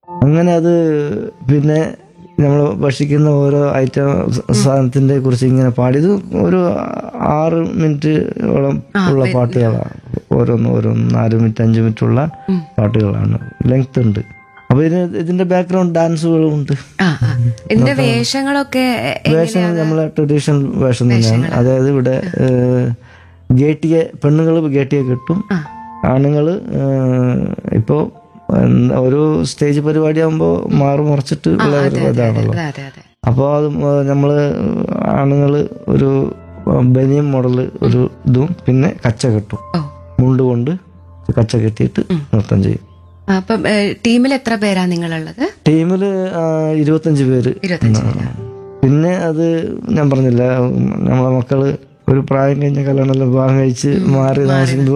അങ്ങനെ അത് പിന്നെ നമ്മൾ ഭക്ഷിക്കുന്ന ഓരോ ഐറ്റം സാധനത്തിൻ്റെ കുറിച്ച് ഇങ്ങനെ പാടി ഇത് ഒരു ആറ് മിനിറ്റോളം ഉള്ള പാട്ടുകളാണ് ഓരോന്ന് ഓരോന്ന് നാല് മിനിറ്റ് അഞ്ച് മിനിറ്റ് ഉള്ള പാട്ടുകളാണ് ലെങ്ത് ഉണ്ട് അപ്പോൾ ഇതിന് ഇതിൻ്റെ ബാക്ക്ഗ്രൗണ്ട് ഡാൻസുകളും ഉണ്ട് ആ ആ. ഇതിന്റെ വേഷങ്ങളൊക്കെ എ- വേഷം നമ്മളെ ട്രഡീഷണൽ വേഷം തന്നെയാണ് അതായത് ഇവിടെ ഗേട്ടിയെ പെണ്ണുങ്ങൾ ഗേട്ടിയെ കിട്ടും ആണുങ്ങൾ ഇപ്പോൾ ഒരു സ്റ്റേജ് പരിപാടി ആകുമ്പോൾ മാറി മറിച്ചിട്ട് ഉള്ള ഒരു ഇതാണല്ലോ അതെ അതെ അതെ അപ്പോൾ അത് നമ്മൾ ആണുങ്ങൾ ഒരു ബനിയം മോഡൽ ഒരു ഇതും പിന്നെ കച്ച കെട്ടും ഓ മുണ്ട് കൊണ്ട് കച്ച കെട്ടിയിട്ട് നൃത്തം ചെയ്യും ആ, അപ്പം ഏ, ടീമിൽ എത്ര പേരാ നിങ്ങളുള്ളത് ടീമിൽ ഇരുപത്തഞ്ച് പേര് ഇരുപത്തഞ്ച് പേരാ പിന്നെ അത് ഞാൻ പറഞ്ഞില്ല നമ്മളെ മക്കള് ഒരു പ്രായം കഴിഞ്ഞ കല്യാണമെല്ലാം വിവാഹം കഴിച്ച് മാറി താമസിക്കുമ്പോൾ